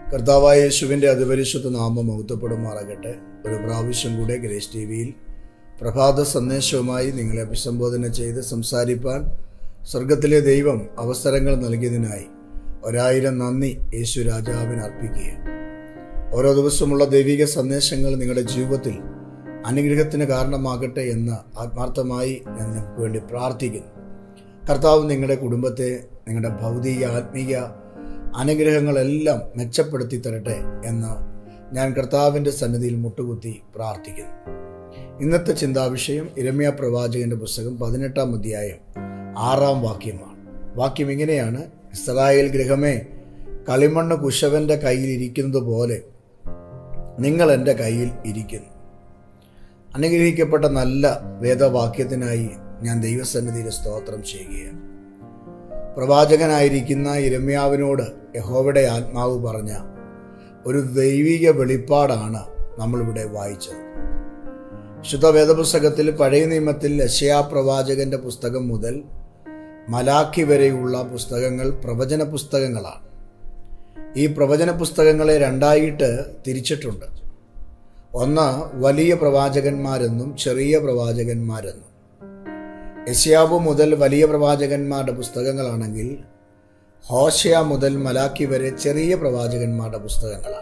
കർത്താവായ യേശുവിൻ്റെ അതിപരിശുദ്ധ നാമം മഹത്വപ്പെടുമാറാകട്ടെ ഒരു പ്രാവശ്യം കൂടെ ഗ്രേസ് ടി വിയിൽ പ്രഭാത സന്ദേശവുമായി നിങ്ങളെ അഭിസംബോധന ചെയ്ത് സംസാരിപ്പാൻ സ്വർഗത്തിലെ ദൈവം അവസരങ്ങൾ നൽകിയതിനായി ഒരായിരം നന്ദി യേശു രാജാവിന് അർപ്പിക്കുകയാണ് ഓരോ ദിവസമുള്ള ദൈവിക സന്ദേശങ്ങൾ നിങ്ങളുടെ ജീവിതത്തിൽ അനുഗ്രഹത്തിന് കാരണമാകട്ടെ എന്ന് ആത്മാർത്ഥമായി ഞാൻ നിങ്ങൾക്ക് വേണ്ടി പ്രാർത്ഥിക്കുന്നു കർത്താവ് നിങ്ങളുടെ കുടുംബത്തെ നിങ്ങളുടെ ഭൗതിക ആത്മീയ അനുഗ്രഹങ്ങളെല്ലാം മെച്ചപ്പെടുത്തി തരട്ടെ എന്ന് ഞാൻ കർത്താവിൻ്റെ സന്നിധിയിൽ മുട്ടുകുത്തി പ്രാർത്ഥിക്കുന്നു ഇന്നത്തെ ചിന്താവിഷയം ഇരമ്യ പ്രവാചകന്റെ പുസ്തകം പതിനെട്ടാം അധ്യായം ആറാം വാക്യമാണ് വാക്യം ഇങ്ങനെയാണ് ഇസ്രായേൽ ഗൃഹമേ കളിമണ്ണ് കുശവന്റെ കയ്യിൽ ഇരിക്കുന്നത് പോലെ നിങ്ങൾ എൻ്റെ കയ്യിൽ ഇരിക്കുന്നു അനുഗ്രഹിക്കപ്പെട്ട നല്ല വേദവാക്യത്തിനായി ഞാൻ ദൈവസന്നിധിയിൽ സ്തോത്രം ചെയ്യുകയാണ് പ്രവാചകനായിരിക്കുന്ന ഇരമ്യാവിനോട് യഹോവയുടെ ആത്മാവ് പറഞ്ഞ ഒരു ദൈവിക വെളിപ്പാടാണ് നമ്മളിവിടെ വായിച്ചത് ശുദ്ധ വേദപുസ്തകത്തിൽ പഴയ നിയമത്തിൽ യശയാ പ്രവാചകന്റെ പുസ്തകം മുതൽ മലാഖി വരെയുള്ള പുസ്തകങ്ങൾ പ്രവചന പുസ്തകങ്ങളാണ് ഈ പ്രവചന പുസ്തകങ്ങളെ രണ്ടായിട്ട് തിരിച്ചിട്ടുണ്ട് ഒന്ന് വലിയ പ്രവാചകന്മാരെന്നും ചെറിയ പ്രവാചകന്മാരെന്നും യശ്യാബു മുതൽ വലിയ പ്രവാചകന്മാരുടെ പുസ്തകങ്ങളാണെങ്കിൽ ഹോഷയ മുതൽ മലാക്കി വരെ ചെറിയ പ്രവാചകന്മാരുടെ പുസ്തകങ്ങളാണ്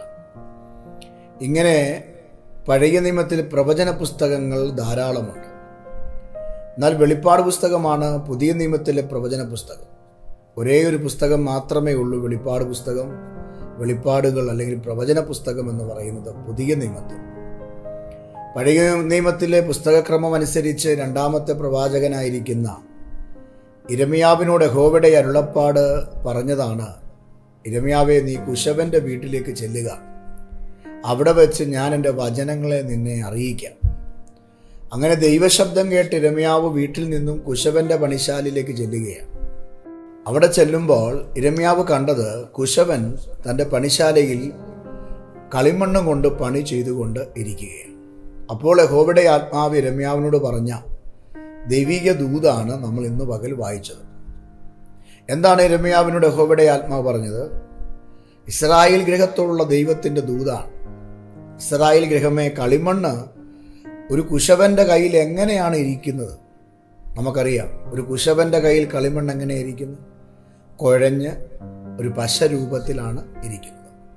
ഇങ്ങനെ പഴയ നിയമത്തിൽ പ്രവചന പുസ്തകങ്ങൾ ധാരാളമുണ്ട് എന്നാൽ വെളിപ്പാട് പുസ്തകമാണ് പുതിയ നിയമത്തിലെ പ്രവചന പുസ്തകം ഒരേ ഒരു പുസ്തകം മാത്രമേ ഉള്ളൂ വെളിപ്പാട് പുസ്തകം വെളിപ്പാടുകൾ അല്ലെങ്കിൽ പ്രവചന പുസ്തകം എന്ന് പറയുന്നത് പുതിയ നിയമത്തിൽ പഴയ നിയമത്തിലെ പുസ്തകക്രമം അനുസരിച്ച് രണ്ടാമത്തെ പ്രവാചകനായിരിക്കുന്ന ഇരമിയാവിനോട് ഹോവയുടെ അരുളപ്പാട് പറഞ്ഞതാണ് ഇരമിയാവെ നീ കുശവന്റെ വീട്ടിലേക്ക് ചെല്ലുക അവിടെ വെച്ച് ഞാൻ എൻ്റെ വചനങ്ങളെ നിന്നെ അറിയിക്കാം അങ്ങനെ ദൈവശബ്ദം കേട്ട് ഇരമ്യാവ് വീട്ടിൽ നിന്നും കുശവന്റെ പണിശാലയിലേക്ക് ചെല്ലുകയാണ് അവിടെ ചെല്ലുമ്പോൾ ഇരമ്യാവ് കണ്ടത് കുശവൻ തൻ്റെ പണിശാലയിൽ കളിമണ്ണും കൊണ്ട് പണി ചെയ്തുകൊണ്ട് ഇരിക്കുകയാണ് അപ്പോൾ യഹോവയുടെ ആത്മാവ് ഇരമ്യാവിനോട് പറഞ്ഞ ദൈവിക ദൂതാണ് നമ്മൾ ഇന്ന് പകൽ വായിച്ചത് എന്താണ് ഇരമ്യാവിനോട് യഹോവയുടെ ആത്മാവ് പറഞ്ഞത് ഇസ്രായേൽ ഗ്രഹത്തോടുള്ള ദൈവത്തിൻ്റെ ദൂതാണ് ഇസ്രായേൽ ഗ്രഹമേ കളിമണ്ണ് ഒരു കുശവന്റെ കയ്യിൽ എങ്ങനെയാണ് ഇരിക്കുന്നത് നമുക്കറിയാം ഒരു കുശവന്റെ കയ്യിൽ കളിമണ്ണ് എങ്ങനെ ഇരിക്കുന്നു കുഴഞ്ഞ് ഒരു പശ രൂപത്തിലാണ് ഇരിക്കുന്നത്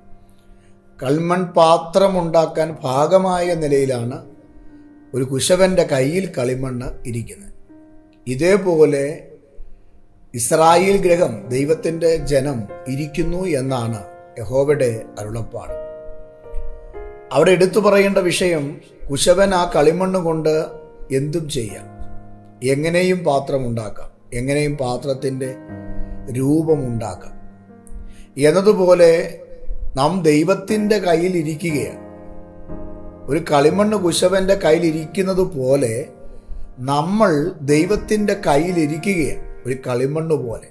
കളിമൺ പാത്രമുണ്ടാക്കാൻ ഭാഗമായ നിലയിലാണ് ഒരു കുശവന്റെ കയ്യിൽ കളിമണ്ണ് ഇരിക്കുന്നത് ഇതേപോലെ ഇസ്രായേൽ ഗ്രഹം ദൈവത്തിൻ്റെ ജനം ഇരിക്കുന്നു എന്നാണ് യഹോവയുടെ അരുളപ്പാട് അവിടെ എടുത്തു പറയേണ്ട വിഷയം കുശവൻ ആ കളിമണ്ണ് കൊണ്ട് എന്തും ചെയ്യാം എങ്ങനെയും പാത്രമുണ്ടാക്കാം എങ്ങനെയും പാത്രത്തിൻ്റെ രൂപമുണ്ടാക്കാം എന്നതുപോലെ നാം ദൈവത്തിൻ്റെ കയ്യിൽ ഇരിക്കുകയാണ് ഒരു കളിമണ്ണ് കുശവന്റെ കയ്യിൽ ഇരിക്കുന്നത് പോലെ നമ്മൾ ദൈവത്തിൻ്റെ കയ്യിൽ ഇരിക്കുകയാണ് ഒരു കളിമണ്ണ് പോലെ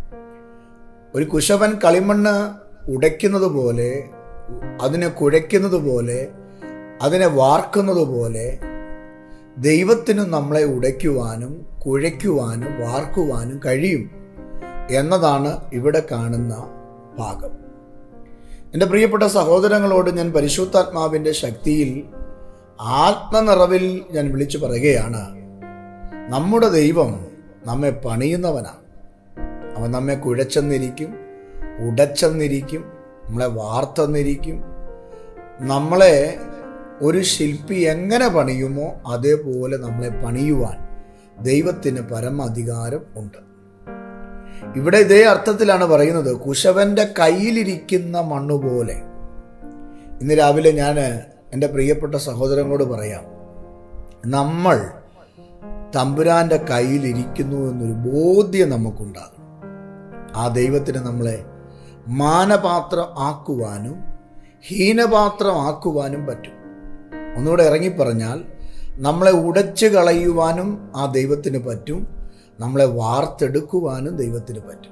ഒരു കുശവൻ കളിമണ്ണ് ഉടയ്ക്കുന്നത് പോലെ അതിനെ കുഴയ്ക്കുന്നത് പോലെ അതിനെ വാർക്കുന്നത് പോലെ ദൈവത്തിന് നമ്മളെ ഉടയ്ക്കുവാനും കുഴയ്ക്കുവാനും വാർക്കുവാനും കഴിയും എന്നതാണ് ഇവിടെ കാണുന്ന ഭാഗം എൻ്റെ പ്രിയപ്പെട്ട സഹോദരങ്ങളോട് ഞാൻ പരിശുദ്ധാത്മാവിൻ്റെ ശക്തിയിൽ ആത്മനിറവിൽ ഞാൻ വിളിച്ചു പറയുകയാണ് നമ്മുടെ ദൈവം നമ്മെ പണിയുന്നവനാണ് അവൻ നമ്മെ കുഴച്ചെന്നിരിക്കും ഉടച്ചെന്നിരിക്കും നമ്മളെ വാർത്തെന്നിരിക്കും നമ്മളെ ഒരു ശില്പി എങ്ങനെ പണിയുമോ അതേപോലെ നമ്മളെ പണിയുവാൻ ദൈവത്തിന് പരമാധികാരം ഉണ്ട് ഇവിടെ ഇതേ അർത്ഥത്തിലാണ് പറയുന്നത് കുശവന്റെ കയ്യിലിരിക്കുന്ന മണ്ണുപോലെ ഇന്ന് രാവിലെ ഞാൻ എൻ്റെ പ്രിയപ്പെട്ട സഹോദരങ്ങളോട് പറയാം നമ്മൾ തമ്പുരാന്റെ കയ്യിലിരിക്കുന്നു എന്നൊരു ബോധ്യം നമുക്കുണ്ടാകും ആ ദൈവത്തിന് നമ്മളെ മാനപാത്രം ആക്കുവാനും ഹീനപാത്രം ആക്കുവാനും പറ്റും ഒന്നുകൂടെ ഇറങ്ങിപ്പറഞ്ഞാൽ നമ്മളെ ഉടച്ചു കളയുവാനും ആ ദൈവത്തിന് പറ്റും നമ്മളെ വാർത്തെടുക്കുവാനും ദൈവത്തിന് പറ്റും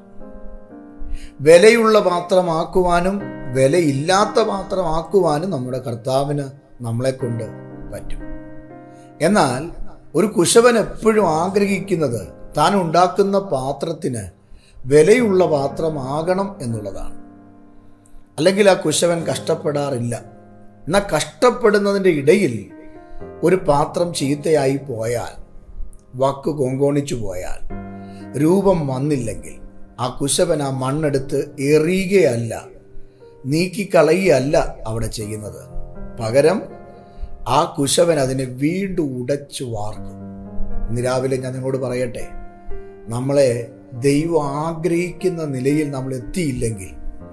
വിലയുള്ള പാത്രമാക്കുവാനും വിലയില്ലാത്ത പാത്രമാക്കുവാനും നമ്മുടെ കർത്താവിന് നമ്മളെ കൊണ്ട് പറ്റും എന്നാൽ ഒരു കുശവൻ എപ്പോഴും ആഗ്രഹിക്കുന്നത് താൻ ഉണ്ടാക്കുന്ന പാത്രത്തിന് വിലയുള്ള പാത്രമാകണം എന്നുള്ളതാണ് അല്ലെങ്കിൽ ആ കുശവൻ കഷ്ടപ്പെടാറില്ല എന്നാൽ കഷ്ടപ്പെടുന്നതിൻ്റെ ഇടയിൽ ഒരു പാത്രം ചീത്തയായി പോയാൽ വാക്ക് കൊങ്കോണിച്ചു പോയാൽ രൂപം വന്നില്ലെങ്കിൽ ആ കുശവൻ ആ മണ്ണെടുത്ത് എറിയുകയല്ല നീക്കിക്കളയുകയല്ല അവിടെ ചെയ്യുന്നത് പകരം ആ കുശവൻ അതിനെ വീണ്ടും ഉടച്ചു വാർക്കും ഇന്ന് രാവിലെ ഞാൻ നിങ്ങളോട് പറയട്ടെ നമ്മളെ ദൈവം ആഗ്രഹിക്കുന്ന നിലയിൽ നമ്മൾ എത്തിയില്ലെങ്കിൽ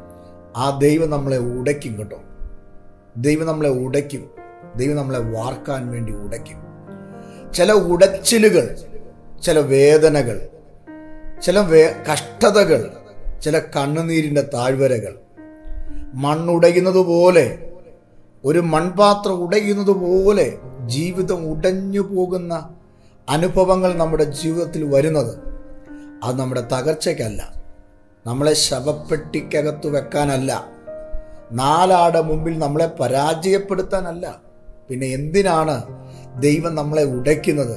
ആ ദൈവം നമ്മളെ ഉടയ്ക്കും കേട്ടോ ദൈവം നമ്മളെ ഉടയ്ക്കും ദൈവം നമ്മളെ വാർക്കാൻ വേണ്ടി ഉടയ്ക്കും ചില ഉടച്ചിലുകൾ ചില വേദനകൾ ചില വേ കഷ്ടതകൾ ചില കണ്ണുനീരിൻ്റെ താഴ്വരകൾ മണ്ണുടയുന്നത് പോലെ ഒരു മൺപാത്രം ഉടയുന്നത് പോലെ ജീവിതം ഉടഞ്ഞു പോകുന്ന അനുഭവങ്ങൾ നമ്മുടെ ജീവിതത്തിൽ വരുന്നത് അത് നമ്മുടെ തകർച്ചയ്ക്കല്ല നമ്മളെ ശവപ്പെട്ടിക്കകത്ത് വെക്കാനല്ല നാലാടെ മുമ്പിൽ നമ്മളെ പരാജയപ്പെടുത്താനല്ല പിന്നെ എന്തിനാണ് ദൈവം നമ്മളെ ഉടയ്ക്കുന്നത്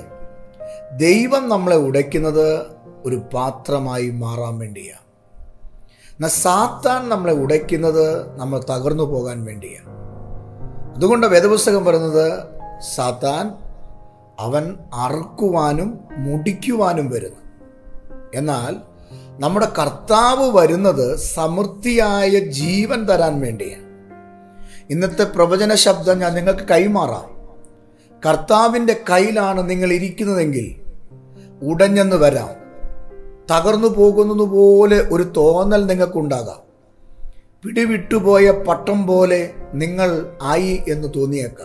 ദൈവം നമ്മളെ ഉടയ്ക്കുന്നത് ഒരു പാത്രമായി മാറാൻ വേണ്ടിയാണ് എന്നാൽ സാത്താൻ നമ്മളെ ഉടയ്ക്കുന്നത് നമ്മൾ തകർന്നു പോകാൻ വേണ്ടിയാണ് അതുകൊണ്ട് വേദപുസ്തകം പറയുന്നത് സാത്താൻ അവൻ അറുക്കുവാനും മുടിക്കുവാനും വരുന്നു എന്നാൽ നമ്മുടെ കർത്താവ് വരുന്നത് സമൃദ്ധിയായ ജീവൻ തരാൻ വേണ്ടിയാണ് ഇന്നത്തെ പ്രവചന ശബ്ദം ഞാൻ നിങ്ങൾക്ക് കൈമാറാം കർത്താവിൻ്റെ കയ്യിലാണ് നിങ്ങൾ ഇരിക്കുന്നതെങ്കിൽ ഉടഞ്ഞെന്ന് വരാം തകർന്നു പോകുന്നത് പോലെ ഒരു തോന്നൽ നിങ്ങൾക്കുണ്ടാകാം പിടിവിട്ടുപോയ പട്ടം പോലെ നിങ്ങൾ ആയി എന്ന് തോന്നിയേക്കാം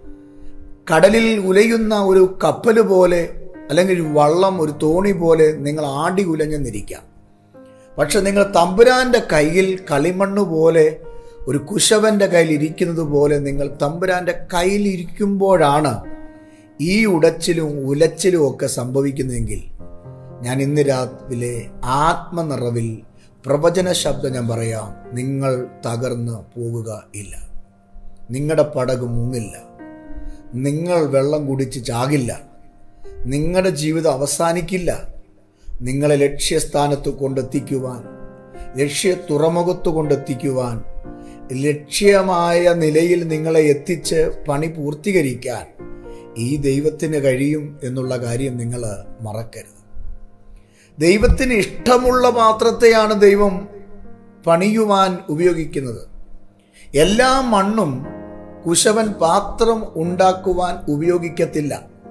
കടലിൽ ഉലയുന്ന ഒരു കപ്പൽ പോലെ അല്ലെങ്കിൽ ഒരു വള്ളം ഒരു തോണി പോലെ നിങ്ങൾ ആടി ഉലഞ്ഞെന്നിരിക്കാം പക്ഷെ നിങ്ങൾ തമ്പുരാന്റെ കയ്യിൽ കളിമണ്ണ് പോലെ ഒരു കുശവന്റെ കയ്യിൽ ഇരിക്കുന്നത് പോലെ നിങ്ങൾ തമ്പുരാന്റെ കയ്യിൽ ഇരിക്കുമ്പോഴാണ് ഈ ഉടച്ചിലും ഉലച്ചിലും ഒക്കെ സംഭവിക്കുന്നതെങ്കിൽ ഞാൻ ഇന്ന് രാവിലെ ആത്മനിറവിൽ പ്രവചന ശബ്ദം ഞാൻ പറയാം നിങ്ങൾ തകർന്ന് പോവുക ഇല്ല നിങ്ങളുടെ പടക് മുങ്ങില്ല നിങ്ങൾ വെള്ളം കുടിച്ച് ചാകില്ല നിങ്ങളുടെ ജീവിതം അവസാനിക്കില്ല നിങ്ങളെ ലക്ഷ്യസ്ഥാനത്ത് കൊണ്ടെത്തിക്കുവാൻ ലക്ഷ്യ തുറമുഖത്ത് കൊണ്ടെത്തിക്കുവാൻ ലക്ഷ്യമായ നിലയിൽ നിങ്ങളെ എത്തിച്ച് പണി പൂർത്തീകരിക്കാൻ ഈ ദൈവത്തിന് കഴിയും എന്നുള്ള കാര്യം നിങ്ങൾ മറക്കരുത് ദൈവത്തിന് ഇഷ്ടമുള്ള പാത്രത്തെയാണ് ദൈവം പണിയുവാൻ ഉപയോഗിക്കുന്നത് എല്ലാ മണ്ണും കുശവൻ പാത്രം ഉണ്ടാക്കുവാൻ ഉപയോഗിക്കത്തില്ല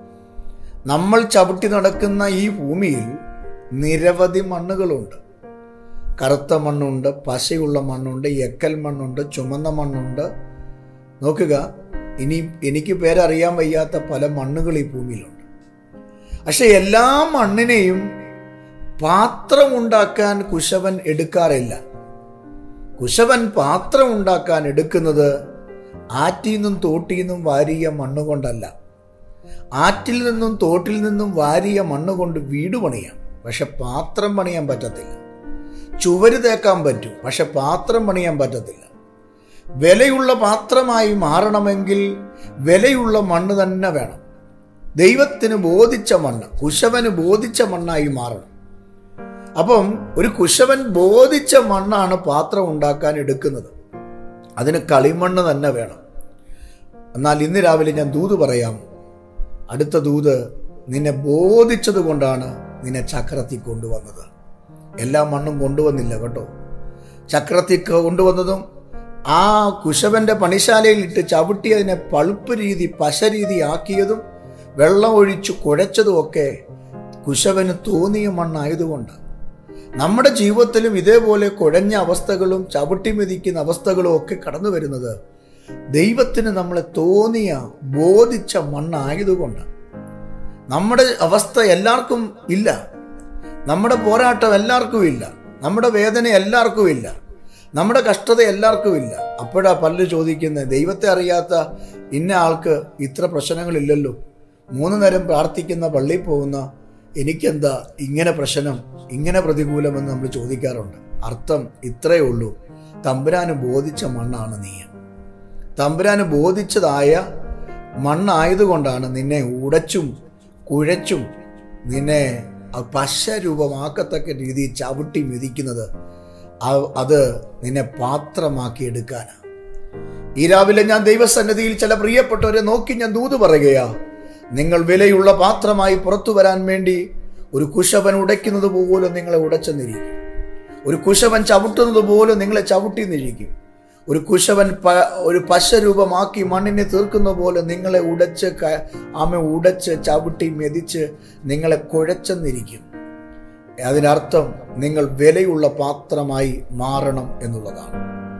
നമ്മൾ ചവിട്ടി നടക്കുന്ന ഈ ഭൂമിയിൽ നിരവധി മണ്ണുകളുണ്ട് കറുത്ത മണ്ണുണ്ട് പശയുള്ള മണ്ണുണ്ട് എക്കൽ മണ്ണുണ്ട് ചുമന്ന മണ്ണുണ്ട് നോക്കുക ഇനി എനിക്ക് പേരറിയാൻ വയ്യാത്ത പല മണ്ണുകൾ ഈ ഭൂമിയിലുണ്ട് പക്ഷെ എല്ലാ മണ്ണിനെയും പാത്രം ഉണ്ടാക്കാൻ കുശവൻ എടുക്കാറില്ല കുശവൻ പാത്രം ഉണ്ടാക്കാൻ എടുക്കുന്നത് ആറ്റിൽ നിന്നും തോട്ടിൽ നിന്നും വാരിയ മണ്ണ് കൊണ്ടല്ല ആറ്റിൽ നിന്നും തോട്ടിൽ നിന്നും വാരിയ മണ്ണ് കൊണ്ട് വീട് പണിയാം പക്ഷെ പാത്രം പണിയാൻ പറ്റത്തില്ല ചുവര് തേക്കാൻ പറ്റും പക്ഷെ പാത്രം പണിയാൻ പറ്റത്തില്ല വിലയുള്ള പാത്രമായി മാറണമെങ്കിൽ വിലയുള്ള മണ്ണ് തന്നെ വേണം ദൈവത്തിന് ബോധിച്ച മണ്ണ് കുശവന് ബോധിച്ച മണ്ണായി മാറണം അപ്പം ഒരു കുശവൻ ബോധിച്ച മണ്ണാണ് പാത്രം ഉണ്ടാക്കാൻ എടുക്കുന്നത് അതിന് കളിമണ്ണ് തന്നെ വേണം എന്നാൽ ഇന്ന് രാവിലെ ഞാൻ ദൂത് പറയാം അടുത്ത ദൂത് നിന്നെ ബോധിച്ചത് കൊണ്ടാണ് നിന്നെ ചക്രത്തിൽ കൊണ്ടുവന്നത് എല്ലാ മണ്ണും കൊണ്ടുവന്നില്ല കേട്ടോ ചക്രത്തിൽ കൊണ്ടുവന്നതും ആ കുശവന്റെ പണിശാലയിൽ ഇട്ട് ചവിട്ടി അതിനെ പളുപ്പ് രീതി പശ രീതി ആക്കിയതും വെള്ളം ഒഴിച്ചു കുഴച്ചതും ഒക്കെ കുശവന് തോന്നിയ മണ്ണായതുകൊണ്ട് നമ്മുടെ ജീവിതത്തിലും ഇതേപോലെ കുഴഞ്ഞ അവസ്ഥകളും ചവിട്ടി മെതിക്കുന്ന അവസ്ഥകളും ഒക്കെ കടന്നു വരുന്നത് ദൈവത്തിന് നമ്മളെ തോന്നിയ ബോധിച്ച മണ്ണായതുകൊണ്ട് നമ്മുടെ അവസ്ഥ എല്ലാവർക്കും ഇല്ല നമ്മുടെ പോരാട്ടം എല്ലാവർക്കും ഇല്ല നമ്മുടെ വേദന എല്ലാവർക്കും ഇല്ല നമ്മുടെ കഷ്ടത എല്ലാവർക്കും ഇല്ല അപ്പോഴാ പലരും ചോദിക്കുന്നത് ദൈവത്തെ അറിയാത്ത ഇന്ന ആൾക്ക് ഇത്ര പ്രശ്നങ്ങളില്ലല്ലോ മൂന്ന് നേരം പ്രാർത്ഥിക്കുന്ന പള്ളിയിൽ പോകുന്ന എനിക്കെന്താ ഇങ്ങനെ പ്രശ്നം ഇങ്ങനെ പ്രതികൂലമെന്ന് നമ്മൾ ചോദിക്കാറുണ്ട് അർത്ഥം ഇത്രയേ ഉള്ളൂ തമ്പുരാന് ബോധിച്ച മണ്ണാണ് നീ തമ്പുരാന് ബോധിച്ചതായ മണ്ണായതുകൊണ്ടാണ് നിന്നെ ഉടച്ചും കുഴച്ചും നിന്നെ പശ രൂപമാക്കത്തക്ക രീതിയിൽ ചവിട്ടി മെതിക്കുന്നത് ആ- അത് നിന്നെ പാത്രമാക്കി എടുക്കാനാ ഈ രാവിലെ ഞാൻ ദൈവസന്നിധിയിൽ ചില പ്രിയപ്പെട്ടവരെ നോക്കി ഞാൻ ദൂത് പറയുകയാ നിങ്ങൾ വിലയുള്ള പാത്രമായി പുറത്തു വരാൻ വേണ്ടി ഒരു കുശവൻ ഉടയ്ക്കുന്നത് പോലെ നിങ്ങളെ ഉടച്ചെന്നിരിക്കും ഒരു കുശവൻ ചവിട്ടുന്നത് പോലെ നിങ്ങളെ ചവിട്ടി നിഴിക്കും ഒരു കുശവൻ പ ഒരു പശരൂപമാക്കി മണ്ണിനെ തീർക്കുന്ന പോലെ നിങ്ങളെ ഉടച്ച് ക- ആമ ഉടച്ച് ചവിട്ടി മെതിച്ച് നിങ്ങളെ കുഴച്ചെന്നിരിക്കും അതിനർത്ഥം നിങ്ങൾ വിലയുള്ള പാത്രമായി മാറണം എന്നുള്ളതാണ്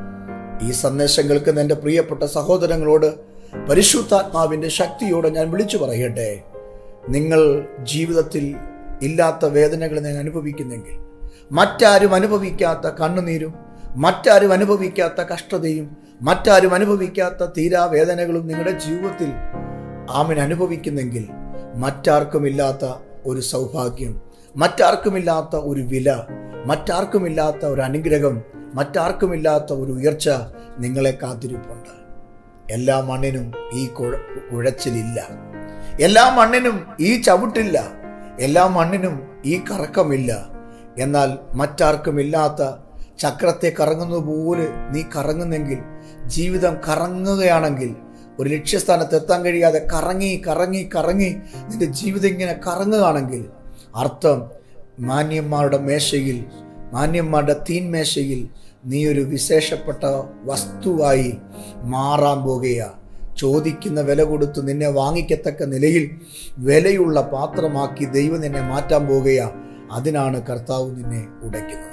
ഈ സന്ദേശം കേൾക്കുന്ന എൻ്റെ പ്രിയപ്പെട്ട സഹോദരങ്ങളോട് പരിശുദ്ധാത്മാവിൻ്റെ ശക്തിയോടെ ഞാൻ വിളിച്ചു പറയട്ടെ നിങ്ങൾ ജീവിതത്തിൽ ഇല്ലാത്ത വേദനകൾ നിങ്ങൾ അനുഭവിക്കുന്നെങ്കിൽ മറ്റാരും അനുഭവിക്കാത്ത കണ്ണുനീരും മറ്റാരും അനുഭവിക്കാത്ത കഷ്ടതയും മറ്റാരും അനുഭവിക്കാത്ത തീരാവേദനകളും നിങ്ങളുടെ ജീവിതത്തിൽ ആമൻ അനുഭവിക്കുന്നെങ്കിൽ മറ്റാർക്കുമില്ലാത്ത ഒരു സൗഭാഗ്യം മറ്റാർക്കുമില്ലാത്ത ഒരു വില മറ്റാർക്കുമില്ലാത്ത ഒരു അനുഗ്രഹം മറ്റാർക്കുമില്ലാത്ത ഒരു ഉയർച്ച നിങ്ങളെ കാത്തിരിപ്പുണ്ട് എല്ലാ മണ്ണിനും ഈ കുഴ- കുഴച്ചിലില്ല എല്ലാ മണ്ണിനും ഈ ചവിട്ടില്ല എല്ലാ മണ്ണിനും ഈ കറക്കമില്ല എന്നാൽ മറ്റാർക്കുമില്ലാത്ത ചക്രത്തെ കറങ്ങുന്നത് പോലെ നീ കറങ്ങുന്നെങ്കിൽ ജീവിതം കറങ്ങുകയാണെങ്കിൽ ഒരു ലക്ഷ്യസ്ഥാനത്ത് എത്താൻ കഴിയാതെ കറങ്ങി കറങ്ങി കറങ്ങി നിന്റെ ജീവിതം ഇങ്ങനെ കറങ്ങുകയാണെങ്കിൽ അർത്ഥം മാന്യന്മാരുടെ മേശയിൽ മാന്യന്മാരുടെ തീൻമേശയിൽ നീ ഒരു വിശേഷപ്പെട്ട വസ്തുവായി മാറാൻ പോകുകയാ ചോദിക്കുന്ന വില കൊടുത്ത് നിന്നെ വാങ്ങിക്കത്തക്ക നിലയിൽ വിലയുള്ള പാത്രമാക്കി ദൈവം നിന്നെ മാറ്റാൻ പോകുകയാ അതിനാണ് കർത്താവ് നിന്നെ ഉടയ്ക്കുന്നത്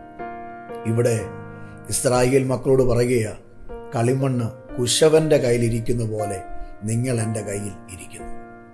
ഇവിടെ ഇസ്രായേൽ മക്കളോട് പറയുകയാ കളിമണ്ണ് കുശവന്റെ കയ്യിലിരിക്കുന്ന പോലെ നിങ്ങൾ എൻ്റെ കയ്യിൽ ഇരിക്കുന്നു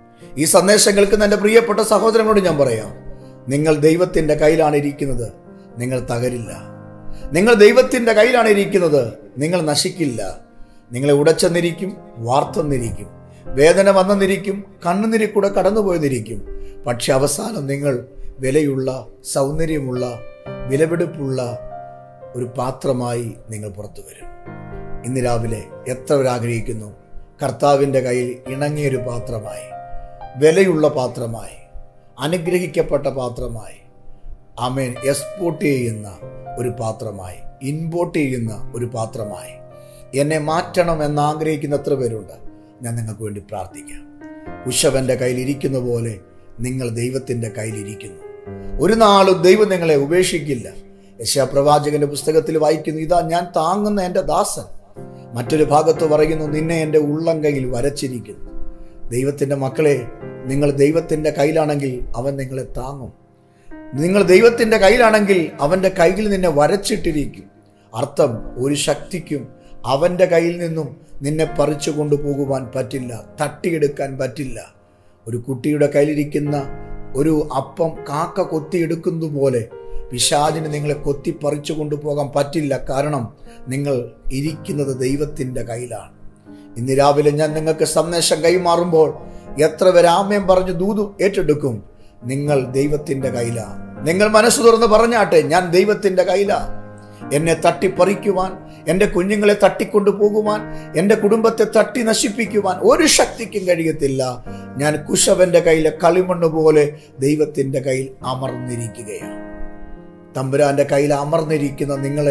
ഈ സന്ദേശം കേൾക്കുന്ന എൻ്റെ പ്രിയപ്പെട്ട സഹോദരങ്ങളോട് ഞാൻ പറയാം നിങ്ങൾ ദൈവത്തിൻ്റെ കയ്യിലാണ് ഇരിക്കുന്നത് നിങ്ങൾ തകരില്ല നിങ്ങൾ ദൈവത്തിൻ്റെ കയ്യിലാണ് ഇരിക്കുന്നത് നിങ്ങൾ നശിക്കില്ല നിങ്ങളെ ഉടച്ചെന്നിരിക്കും വാർത്തെന്നിരിക്കും വേദന വന്നെന്നിരിക്കും കണ്ണുനിരി കൂടെ കടന്നുപോയെന്നിരിക്കും പക്ഷെ അവസാനം നിങ്ങൾ വിലയുള്ള സൗന്ദര്യമുള്ള വിലപിടിപ്പുള്ള ഒരു പാത്രമായി നിങ്ങൾ പുറത്തു വരും ഇന്ന് രാവിലെ എത്ര പേർ ആഗ്രഹിക്കുന്നു കർത്താവിൻ്റെ കയ്യിൽ ഇണങ്ങിയൊരു പാത്രമായി വിലയുള്ള പാത്രമായി അനുഗ്രഹിക്കപ്പെട്ട പാത്രമായി അമേൻ എക്സ്പോർട്ട് ചെയ്യുന്ന ഒരു പാത്രമായി ഇൻപോർട്ട് ചെയ്യുന്ന ഒരു പാത്രമായി എന്നെ മാറ്റണം എന്ന് ആഗ്രഹിക്കുന്ന എത്ര പേരുണ്ട് ഞാൻ നിങ്ങൾക്ക് വേണ്ടി പ്രാർത്ഥിക്കാം ഉഷവന്റെ കയ്യിലിരിക്കുന്ന പോലെ നിങ്ങൾ ദൈവത്തിൻ്റെ കയ്യിലിരിക്കുന്നു ഒരു നാളും ദൈവം നിങ്ങളെ ഉപേക്ഷിക്കില്ല യശാപ്രവാചകന്റെ പുസ്തകത്തിൽ വായിക്കുന്നു ഇതാ ഞാൻ താങ്ങുന്ന എൻ്റെ ദാസൻ മറ്റൊരു ഭാഗത്ത് പറയുന്നു നിന്നെ എൻ്റെ ഉള്ളം കയ്യിൽ വരച്ചിരിക്കുന്നു ദൈവത്തിൻ്റെ മക്കളെ നിങ്ങൾ ദൈവത്തിൻ്റെ കയ്യിലാണെങ്കിൽ അവൻ നിങ്ങളെ താങ്ങും നിങ്ങൾ ദൈവത്തിൻ്റെ കയ്യിലാണെങ്കിൽ അവൻ്റെ കയ്യിൽ നിന്നെ വരച്ചിട്ടിരിക്കും അർത്ഥം ഒരു ശക്തിക്കും അവൻ്റെ കയ്യിൽ നിന്നും നിന്നെ പറിച്ചു കൊണ്ടുപോകുവാൻ പറ്റില്ല തട്ടിയെടുക്കാൻ പറ്റില്ല ഒരു കുട്ടിയുടെ കയ്യിലിരിക്കുന്ന ഒരു അപ്പം കാക്ക കൊത്തിയെടുക്കുന്നത് പോലെ പിശാചിന് നിങ്ങളെ കൊത്തി പറിച്ചു കൊണ്ടുപോകാൻ പറ്റില്ല കാരണം നിങ്ങൾ ഇരിക്കുന്നത് ദൈവത്തിൻ്റെ കയ്യിലാണ് ഇന്ന് രാവിലെ ഞാൻ നിങ്ങൾക്ക് സന്ദേശം കൈമാറുമ്പോൾ എത്ര പേര് ആമയം പറഞ്ഞ് ദൂതു ഏറ്റെടുക്കും നിങ്ങൾ ദൈവത്തിന്റെ കയ്യിലാ നിങ്ങൾ മനസ്സ് തുറന്ന് പറഞ്ഞാട്ടെ ഞാൻ ദൈവത്തിന്റെ കയ്യിലാ എന്നെ തട്ടിപ്പറിക്കുവാൻ എൻ്റെ കുഞ്ഞുങ്ങളെ തട്ടിക്കൊണ്ടു പോകുവാൻ എൻ്റെ കുടുംബത്തെ തട്ടി നശിപ്പിക്കുവാൻ ഒരു ശക്തിക്കും കഴിയത്തില്ല ഞാൻ കുശവന്റെ കയ്യിലെ കളിമണ്ണ് പോലെ ദൈവത്തിന്റെ കയ്യിൽ അമർന്നിരിക്കുകയാണ് തമ്പുരാന്റെ കയ്യിൽ അമർന്നിരിക്കുന്ന നിങ്ങളെ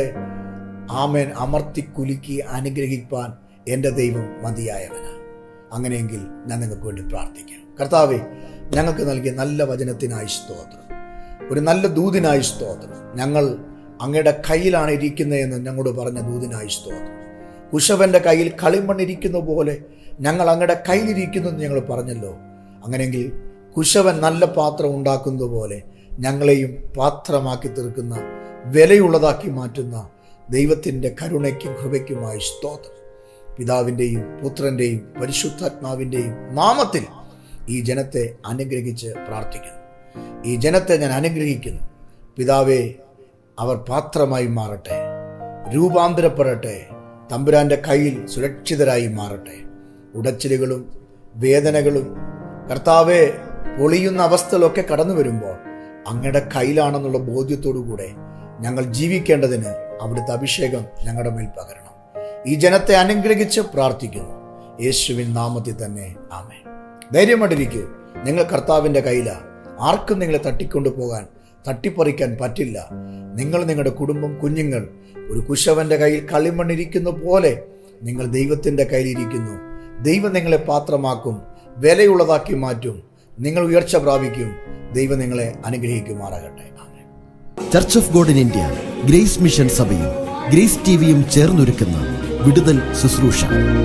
ആമേൻ അമർത്തി കുലുക്കി അനുഗ്രഹിപ്പാൻ എൻ്റെ ദൈവം മതിയായവനാണ് അങ്ങനെയെങ്കിൽ ഞാൻ നിങ്ങൾക്ക് വേണ്ടി പ്രാർത്ഥിക്കാം കർത്താവെ ഞങ്ങൾക്ക് നൽകിയ നല്ല വചനത്തിനായി സ്തോത്രം ഒരു നല്ല ദൂതിനായി സ്തോത്രം ഞങ്ങൾ അങ്ങയുടെ കയ്യിലാണ് ഇരിക്കുന്നതെന്ന് ഞങ്ങളോട് പറഞ്ഞ ദൂതിനായി സ്തോത്രം കുശവന്റെ കയ്യിൽ കളിമണ്ണിരിക്കുന്ന പോലെ ഞങ്ങൾ അങ്ങയുടെ കയ്യിലിരിക്കുന്നു എന്ന് ഞങ്ങൾ പറഞ്ഞല്ലോ അങ്ങനെയെങ്കിൽ കുശവൻ നല്ല പാത്രം ഉണ്ടാക്കുന്നത് പോലെ ഞങ്ങളെയും പാത്രമാക്കി തീർക്കുന്ന വിലയുള്ളതാക്കി മാറ്റുന്ന ദൈവത്തിൻ്റെ കരുണയ്ക്കും കൃപയ്ക്കുമായി സ്തോത്രം പിതാവിൻ്റെയും പുത്രൻ്റെയും പരിശുദ്ധാത്മാവിൻ്റെയും നാമത്തിൽ ഈ ജനത്തെ അനുഗ്രഹിച്ച് പ്രാർത്ഥിക്കുന്നു ഈ ജനത്തെ ഞാൻ അനുഗ്രഹിക്കുന്നു പിതാവേ അവർ പാത്രമായി മാറട്ടെ രൂപാന്തരപ്പെടട്ടെ തമ്പുരാന്റെ കയ്യിൽ സുരക്ഷിതരായി മാറട്ടെ ഉടച്ചിലുകളും വേദനകളും കർത്താവെ പൊളിയുന്ന അവസ്ഥകളൊക്കെ കടന്നു വരുമ്പോൾ അങ്ങയുടെ കയ്യിലാണെന്നുള്ള ബോധ്യത്തോടു കൂടെ ഞങ്ങൾ ജീവിക്കേണ്ടതിന് അവിടുത്തെ അഭിഷേകം ഞങ്ങളുടെ മേൽ പകരണം ഈ ജനത്തെ അനുഗ്രഹിച്ച് പ്രാർത്ഥിക്കുന്നു യേശുവിൻ നാമത്തിൽ തന്നെ ആമേ ധൈര്യമായിട്ടിരിക്കൂ നിങ്ങൾ കർത്താവിൻ്റെ കയ്യിലാണ് ആർക്കും നിങ്ങളെ തട്ടിക്കൊണ്ടു പോകാൻ തട്ടിപ്പറിക്കാൻ പറ്റില്ല നിങ്ങൾ നിങ്ങളുടെ കുടുംബം കുഞ്ഞുങ്ങൾ ഒരു കുശവന്റെ കയ്യിൽ കളിമണ്ണിരിക്കുന്ന പോലെ നിങ്ങൾ ദൈവത്തിന്റെ കയ്യിലിരിക്കുന്നു ദൈവം നിങ്ങളെ പാത്രമാക്കും വിലയുള്ളതാക്കി മാറ്റും നിങ്ങൾ ഉയർച്ച പ്രാപിക്കും ദൈവം നിങ്ങളെ അനുഗ്രഹിക്കുമാറാകട്ടെ ആമേൻ. Church of God in India Grace mission സഭയും ഗ്രേസ് ടിവിയും ചേർന്നൊരുക്കുന്ന വിടുതൽ ശുശ്രൂഷ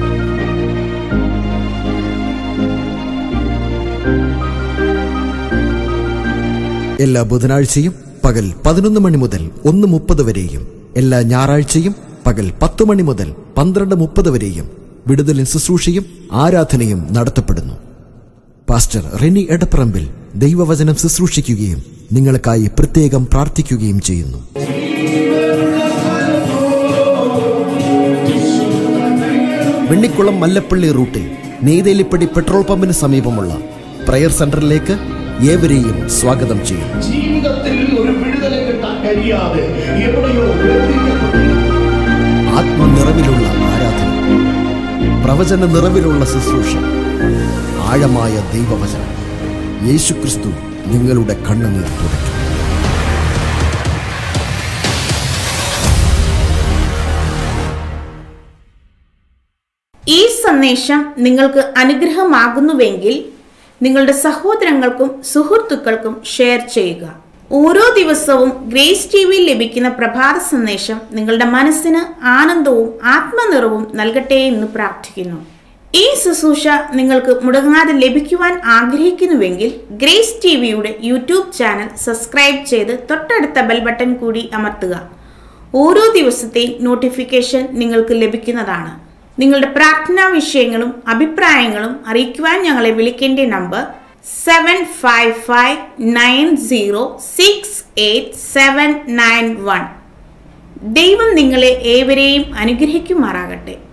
എല്ലാ ബുധനാഴ്ചയും പകൽ പതിനൊന്ന് മണി മുതൽ ഒന്ന് മുപ്പത് വരെയും എല്ലാ ഞായറാഴ്ചയും പകൽ പത്ത് മണി മുതൽ പന്ത്രണ്ട് മുപ്പത് വരെയും വിടുതലിൻ ശുശ്രൂഷയും ആരാധനയും നടത്തപ്പെടുന്നു പാസ്റ്റർ റെനി എടപ്പറമ്പിൽ ദൈവവചനം ശുശ്രൂഷിക്കുകയും നിങ്ങൾക്കായി പ്രത്യേകം പ്രാർത്ഥിക്കുകയും ചെയ്യുന്നു വെണ്ണിക്കുളം മല്ലപ്പള്ളി റൂട്ടിൽ നെയ്തേലിപ്പടി പെട്രോൾ പമ്പിന് സമീപമുള്ള പ്രയർ സെന്ററിലേക്ക് ഏവരെയും സ്വാഗതം ചെയ്യുന്നു ജീവിതത്തിൽ ഒരു വിടുതല കിട്ടാൻ കഴിയാതെ എവിടെയോ ബന്ധിക്കപ്പെട്ടിരിക്കുന്നു ആത്മനിറവിലുള്ള ആരാധന പ്രവചന നിറവിലുള്ള ശുശ്രൂഷ ആഴമായ ദൈവവചനം യേശുക്രിസ്തു നിങ്ങളുടെ കണ്ണുനീർ തുടയ്ക്കും ഈ സന്ദേശം നിങ്ങൾക്ക് അനുഗ്രഹമാകുന്നുവെങ്കിൽ നിങ്ങളുടെ സഹോദരങ്ങൾക്കും സുഹൃത്തുക്കൾക്കും ഷെയർ ചെയ്യുക ഓരോ ദിവസവും ഗ്രേസ് ടി വിയിൽ ലഭിക്കുന്ന പ്രഭാത സന്ദേശം നിങ്ങളുടെ മനസ്സിന് ആനന്ദവും ആത്മനിറവും നൽകട്ടെ എന്ന് പ്രാർത്ഥിക്കുന്നു ഈ ശുശ്രൂഷ നിങ്ങൾക്ക് മുടങ്ങാതെ ലഭിക്കുവാൻ ആഗ്രഹിക്കുന്നുവെങ്കിൽ ഗ്രേസ് ടി വിയുടെ യൂട്യൂബ് ചാനൽ സബ്സ്ക്രൈബ് ചെയ്ത് തൊട്ടടുത്ത ബെൽ ബട്ടൺ കൂടി അമർത്തുക ഓരോ ദിവസത്തെയും നോട്ടിഫിക്കേഷൻ നിങ്ങൾക്ക് ലഭിക്കുന്നതാണ് നിങ്ങളുടെ പ്രാർത്ഥനാ വിഷയങ്ങളും അഭിപ്രായങ്ങളും അറിയിക്കുവാൻ ഞങ്ങളെ വിളിക്കേണ്ട number seven five five nine zero six eight seven nine one ദൈവം നിങ്ങളെ ഏവരെയും അനുഗ്രഹിക്കുമാറാകട്ടെ